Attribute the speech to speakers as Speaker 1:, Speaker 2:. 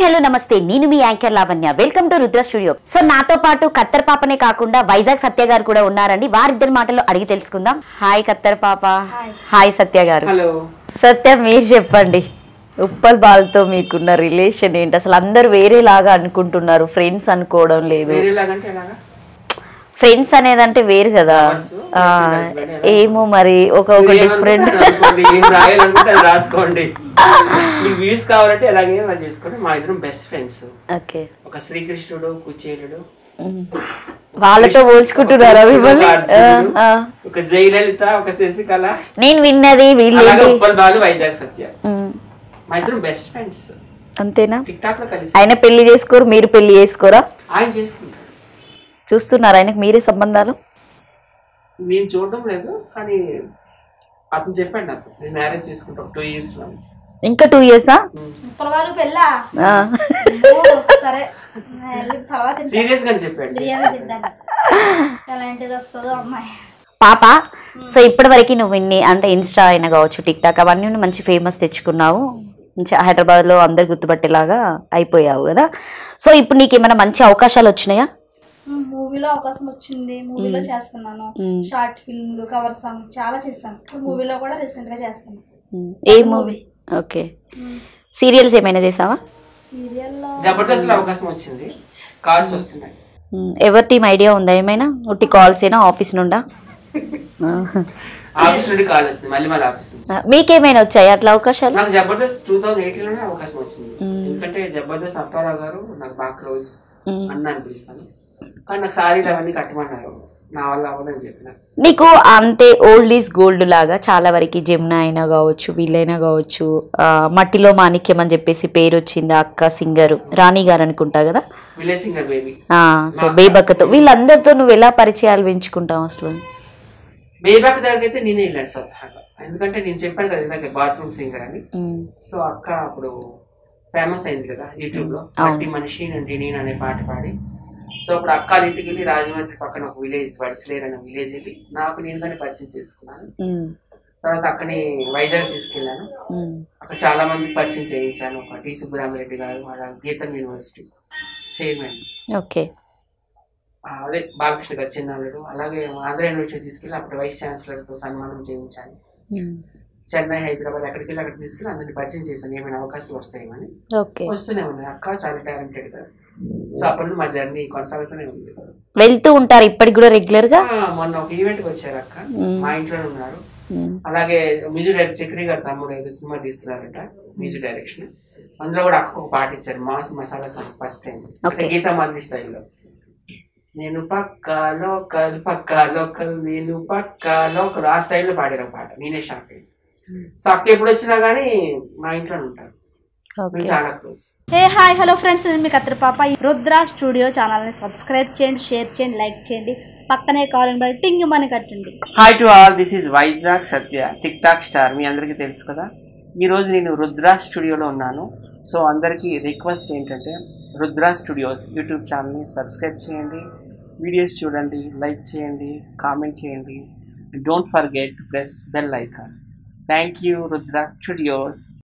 Speaker 1: Hello నమస్తే నేను మీ anchor Lavanya welcome to Rudra studio so నాతో పాటు కత్తర్ పాపనే కాకుండా వైజాగ్ సత్య గారు కూడా ఉన్నారండి వారిద్దరి మాటల్లో అడిగి తెలుసుకుందాం హాయ్ కత్తర్ పాప హాయ్ సత్య గారు
Speaker 2: హలో
Speaker 1: సత్య మీరు చెప్పండి ఉప్పల్ బాల్తో మీకున్న రిలేషన్ ఏంటి అసలు అందరు వేరేలాగా అనుకుంటున్నారు ఫ్రెండ్స్ అనుకోవడం లేదు
Speaker 2: వేరేలాగంటే ఎలాగా
Speaker 1: ఫ్రెండ్స్ అనేదంటే వేరు కదా
Speaker 2: Lovers,
Speaker 1: ఆ,
Speaker 2: friends వేరేలా?
Speaker 1: ఏమో మరి ఒక ఒక
Speaker 2: మీరు
Speaker 1: డిఫరెంట్
Speaker 2: ఏమనుకుంటే అది అనుకోండి ఏం రాయాలనుకుంటే అది రాసుకోండి మీకు వ్యూస్ కావాలంటే ఎలాగే అలా చేసుకోండి మా ఇద్దరం బెస్ట్ ఫ్రెండ్స్
Speaker 1: ఓకే
Speaker 2: ఒక శ్రీకృష్ణుడు కుచేలుడు
Speaker 1: వాళ్ళతో పోల్చుకుంటున్నారా
Speaker 2: ఒక
Speaker 1: మిమ్మల్ని
Speaker 2: అర్జునుడు,
Speaker 1: ఆ, ఆ.
Speaker 2: ఒక జయలలిత ఒక శశికళ
Speaker 1: నేను విన్నది వీళ్ళు
Speaker 2: అలాగే ఉప్పల్ బాలు వైజాగ్ సత్య
Speaker 1: ఉమ్,
Speaker 2: మా ఇద్దరం బెస్ట్ ఫ్రెండ్స్
Speaker 1: అంతేనా
Speaker 2: టిక్ టాక్ లో కలిసి
Speaker 1: ఆయన పెళ్లి చేసుకోరు మీరు పెళ్లి చేసుకోరా
Speaker 2: ఆయన చేసుకుంటాడు
Speaker 1: చూస్తున్నారు ఆయనకు మీరే సంబంధాలు
Speaker 2: నేను చూడడం లేదు కానీ అతను చెప్పాడు నాకు నేను మ్యారేజ్ చేసుకుంటా టూ ఇయర్స్ లో
Speaker 1: ఇంకా టూ ఇయర్సా
Speaker 3: ముప్పల వాళ్ళు పెళ్ళా సరే వెళ్ళి తర్వాత తింటా.
Speaker 2: సీరియస్ గా చెప్పాడు
Speaker 3: బిర్యానీ తింటాను ఎలాంటిది వస్తుందో అమ్మాయి
Speaker 1: పాప సో ఇప్పటి వరకు నువ్వు ఇన్ని అంటే ఇన్స్టా అయినా కావచ్చు టిక్ టాక్ అవన్నీ నువ్వు మంచి ఫేమస్ తెచ్చుకున్నావు మంచి హైదరాబాద్ లో అందరు గుర్తుపట్టేలాగా అయిపోయావు కదా సో ఇప్పుడు నీకు ఏమైనా మంచి అవకాశాలు వచ్చినాయా
Speaker 3: మూవీలో అవకాశం వచ్చింది మూవీలో చేస్తున్నాను షార్ట్ ఫిల్మ్లు కవర్ సాంగ్ చాలా చేస్తాను ఇప్పుడు మూవీలో కూడా రీసెంట్ గా చేస్తాను
Speaker 1: ఏ మూవీ ఓకే సీరియల్స్ ఏమైనా చేసావా
Speaker 3: సీరియల్లో
Speaker 2: జబర్దస్త్ లో అవకాశం వచ్చింది కాల్స్ వస్తున్నాయి
Speaker 1: ఉమ్, ఎవరి టీం ఐడియా ఉందా ఏమైనా ఉట్టి కాల్స్ ఏనా ఆఫీస్ నుండా
Speaker 2: ఆఫీస్ నుండి కాల్ వచ్చింది మళ్ళీ మళ్ళీ ఆఫీస్ నుంచి
Speaker 1: ఆ, మీకేమైనా వచ్చాయి అట్లా అవకాశాలు
Speaker 2: నాకు జబర్దస్త్ టూ థౌసండ్ ఎయిటీన్ లోనే అవకాశం వచ్చింది ఎందుకంటే జబర్దస్త్ అప్పారావు గారు నాకు బాగా క్లోజ్
Speaker 1: మ్మ్.
Speaker 2: అన్న అనిపిస్తాను కానీ నాకు సారీలు అవన్నీ కట్టమన్నారు నా వల్ల అవ్వదని చెప్పిన
Speaker 1: నీకు అంతే ఓల్డ్ ఈజ్ గోల్డ్ లాగా చాలా వరకు జమున అయినా కావచ్చు వీళ్ళైనా కావచ్చు ఆ, మట్టిలో మాణిక్యం అని చెప్పేసి పేరు వచ్చింది ఆ అక్క సింగర్ రాణి గారు అనుకుంటా కదా
Speaker 2: విలేజ్ సింగర్ బేబీ
Speaker 1: ఆ, సో బేబక్కతో వీళ్ళందరితో నువ్వు ఎలా పరిచయాలు పెంచుకుంటావు అసలు
Speaker 2: బేబాక్ దగ్గరికి అయితే నేనే వెళ్ళాను స్వతహాగా ఎందుకంటే నేను చెప్పాను కదా ఇందాక బాత్రూమ్ సింగర్ అని
Speaker 1: ఉమ్,
Speaker 2: సో అక్క అప్పుడు ఫేమస్ అయింది కదా యూట్యూబ్ లో మట్టి మనిషి నుండి నేను అనే పాట పాడి సో అప్పుడు అక్క వాళ్ళ ఇంటికి వెళ్ళి రాజమండ్రి పక్కన ఒక విలేజ్ వడిసలేరు అనే విలేజ్ వెళ్ళి నాకు నేను కానీ పరిచయం చేసుకున్నాను
Speaker 1: ఉమ్,
Speaker 2: తర్వాత అక్కని వైజాగ్ తీసుకెళ్ళాను
Speaker 1: ఉమ్,
Speaker 2: అక్కడ చాలా మంది పరిచయం చేయించాను ఒక టి సుబ్బరామరెడ్డి గారు వాళ్ళ గీతం యూనివర్సిటీ చైర్మన్
Speaker 1: ఓకే
Speaker 2: ఆ, అదే బాలకృష్ణ గారు చిన్నాళ్ళు అలాగే ఆంధ్ర యూనివర్సిటీ తీసుకెళ్ళి అప్పుడు వైస్ ఛాన్సలర్ తో సన్మానం చేయించాను
Speaker 1: ఉమ్,
Speaker 2: చెన్నై హైదరాబాద్ ఎక్కడికి వెళ్ళి అక్కడ తీసుకెళ్ళి అందరిని పరిచయం చేశాను ఏమైనా అవకాశాలు వస్తాయేమని
Speaker 1: ఓకే
Speaker 2: వస్తూనే ఉన్నాయి అక్క చాలా టాలెంటెడ్ గా సో అప్పటి నుండి మా జర్నీ కొనసాగుతూనే ఉంది
Speaker 1: వెళ్తూ ఉంటారు ఇప్పటికి కూడా రెగ్యులర్ గా
Speaker 2: ఆ, మొన్న ఒక ఈవెంట్ కి వచ్చారు అక్క మా ఇంట్లోనే ఉన్నారు
Speaker 1: ఉమ్,
Speaker 2: అలాగే మ్యూజిక్ డైరెక్టర్ చక్రి గారు తమ్ముడు ఏదో సినిమా తీస్తున్నారంట మ్యూజిక్ డైరెక్షన్ అందులో కూడా అక్కకు ఒక పాట ఇచ్చారు mass masala song first time అంటే గీతా మాదిరి స్టైల్లో నేను పక్క లోకల్ పక్క లోకల్ నేను పక్క లోకల్ ఆ స్టైల్లో పాడారు ఆ పాట నేనే షాక్ అయ్యి సో అక్క ఎప్పుడు వచ్చినా కానీ మా ఇంట్లోనే ఉంటారు
Speaker 1: ఓకే
Speaker 2: మేము చాలా close
Speaker 3: hey hi hello friends నేను మీ కత్తిరి పాప ఈ రుద్ర స్టూడియో ఛానల్ని సబ్స్క్రైబ్ చేయండి షేర్ చేయండి లైక్ చేయండి పక్కనే కావాలని బట్టి టింగ్ మని కట్టండి
Speaker 2: hi to all this is Vizag Satya TikTok star మీ అందరికీ తెలుసు కదా ఈరోజు నేను రుద్ర స్టూడియోలో ఉన్నాను సో అందరికీ రిక్వెస్ట్ ఏంటంటే రుద్ర స్టూడియోస్ యూట్యూబ్ ఛానల్ని సబ్స్క్రైబ్ చేయండి వీడియోస్ చూడండి లైక్ చేయండి కామెంట్ చేయండి don't forget press bell icon thank you Rudra studios